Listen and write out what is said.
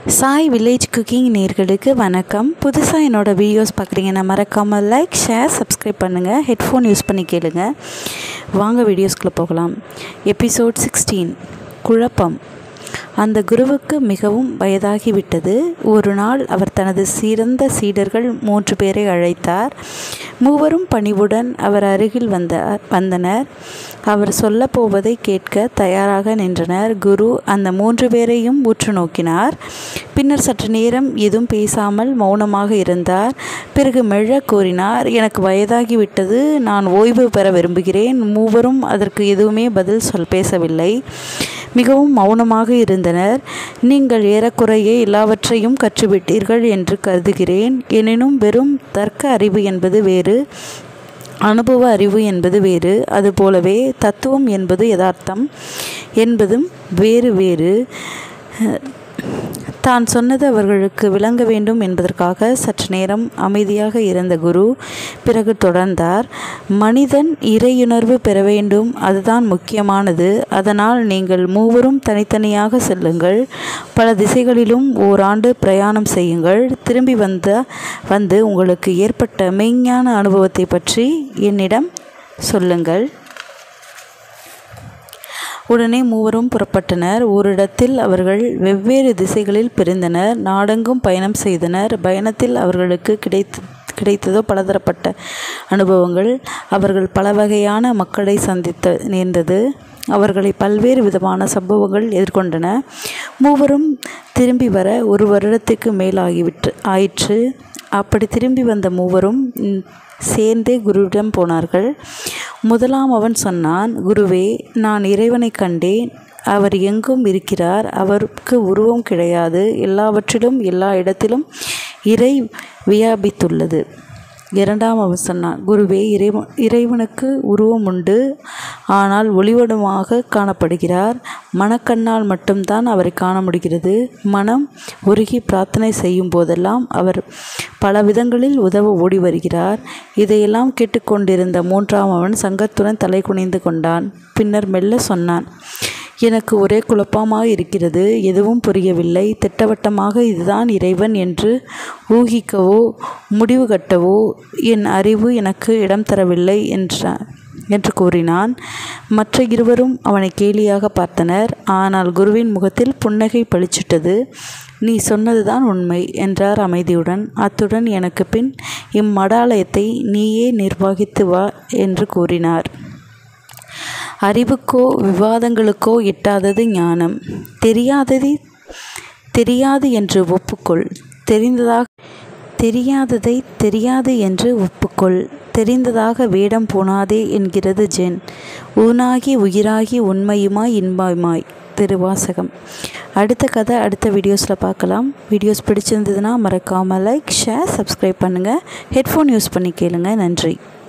Sai village cooking நேர்களுக்கு வணக்கம் புதுசாக என்னோடய வீடியோஸ் பார்க்குறீங்கன்னா மறக்காமல் லைக் ஷேர் சப்ஸ்கிரைப் பண்ணுங்கள் ஹெட்ஃபோன் யூஸ் பண்ணி கேளுங்க வாங்க வீடியோஸ்குள்ளே போகலாம் எபிசோட் சிக்ஸ்டீன் குழப்பம் அந்த குருவுக்கு மிகவும் வயதாகிவிட்டது ஒரு நாள் அவர் தனது சிறந்த சீடர்கள் மூன்று பேரை அழைத்தார் மூவரும் பணிவுடன் அவர் அருகில் வந்தார் வந்தனர் அவர் சொல்லப்போவதை கேட்க தயாராக நின்றனர் குரு அந்த மூன்று பேரையும் உற்று நோக்கினார் பின்னர் சற்று நேரம் எதுவும் பேசாமல் மௌனமாக இருந்தார் பிறகு மெல்ல கூறினார் எனக்கு வயதாகிவிட்டது நான் ஓய்வு பெற விரும்புகிறேன் மூவரும் அதற்கு எதுவுமே பதில் சொல் பேசவில்லை மிகவும் மௌனமாக இருந்தனர் நீங்கள் ஏறக்குறைய எல்லாவற்றையும் கற்றுவிட்டீர்கள் என்று கருதுகிறேன் எனினும் வெறும் தர்க்க அறிவு என்பது வேறு அனுபவ அறிவு என்பது வேறு அதுபோலவே தத்துவம் என்பது யதார்த்தம் என்பதும் வேறு வேறு தான் சொன்னது அவர்களுக்கு விளங்க வேண்டும் என்பதற்காக சற்று நேரம் அமைதியாக இருந்த குரு பிறகு தொடர்ந்தார் மனிதன் இறையுணர்வு பெற வேண்டும் அதுதான் முக்கியமானது அதனால் நீங்கள் மூவரும் தனித்தனியாக செல்லுங்கள் பல திசைகளிலும் ஓராண்டு பிரயாணம் செய்யுங்கள் திரும்பி வந்த வந்து உங்களுக்கு ஏற்பட்ட மெய்ஞான அனுபவத்தை பற்றி என்னிடம் சொல்லுங்கள் உடனே மூவரும் புறப்பட்டனர் ஓரிடத்தில் அவர்கள் வெவ்வேறு திசைகளில் பிரிந்தனர் நாடெங்கும் பயணம் செய்தனர் பயணத்தில் அவர்களுக்கு கிடைத்த கிடைத்ததோ பலதரப்பட்ட அனுபவங்கள் அவர்கள் பல வகையான மக்களை சந்தித்த நேர்ந்தது அவர்களை பல்வேறு விதமான சம்பவங்கள் எதிர்கொண்டன மூவரும் திரும்பி வர ஒரு வருடத்துக்கு மேலாகிவிட்டு ஆயிற்று அப்படி திரும்பி வந்த மூவரும் சேர்ந்தே குருவிடம் போனார்கள் முதலாம் அவன் சொன்னான் குருவே நான் இறைவனை கண்டேன் அவர் எங்கும் இருக்கிறார் அவருக்கு உருவம் கிடையாது எல்லாவற்றிலும் எல்லா இடத்திலும் இறை வியாபித்துள்ளது இரண்டாம் அவன் சொன்னான் குருவே இறைவன் இறைவனுக்கு உருவம் உண்டு ஆனால் ஒளிவடமாக காணப்படுகிறார் மனக்கண்ணால் மட்டும்தான் அவரை காண முடிகிறது மனம் உருகி பிரார்த்தனை செய்யும் போதெல்லாம் அவர் பல விதங்களில் உதவ ஓடி வருகிறார் இதையெல்லாம் கேட்டுக்கொண்டிருந்த மூன்றாம் அவன் சங்கத்துடன் தலை குனிந்து கொண்டான் பின்னர் மெல்ல சொன்னான் எனக்கு ஒரே குழப்பமாக இருக்கிறது எதுவும் புரியவில்லை திட்டவட்டமாக இதுதான் இறைவன் என்று ஊகிக்கவோ முடிவு கட்டவோ என் அறிவு எனக்கு இடம் தரவில்லை என்றான் என்று கூறினான் மற்ற இருவரும் அவனை கேலியாக பார்த்தனர் ஆனால் குருவின் முகத்தில் புன்னகை பளிச்சிட்டது நீ சொன்னதுதான் உண்மை என்றார் அமைதியுடன் அத்துடன் எனக்கு பின் இம்மடாலயத்தை நீயே நிர்வகித்து வா என்று கூறினார் அறிவுக்கோ விவாதங்களுக்கோ எட்டாதது ஞானம் தெரியாததை தெரியாது என்று ஒப்புக்கொள் தெரிந்ததாக தெரியாததை தெரியாது என்று ஒப்புக்கொள் தெரிந்ததாக வேடம் போனாதே என்கிறது ஜென் ஊனாகி உயிராகி உண்மையுமாய் இன்பமாய் திருவாசகம் அடுத்த கதை அடுத்த வீடியோஸில் பார்க்கலாம் வீடியோஸ் பிடிச்சிருந்ததுன்னா மறக்காமல் லைக் ஷேர் சப்ஸ்கிரைப் பண்ணுங்கள் ஹெட்ஃபோன் யூஸ் பண்ணி கேளுங்க நன்றி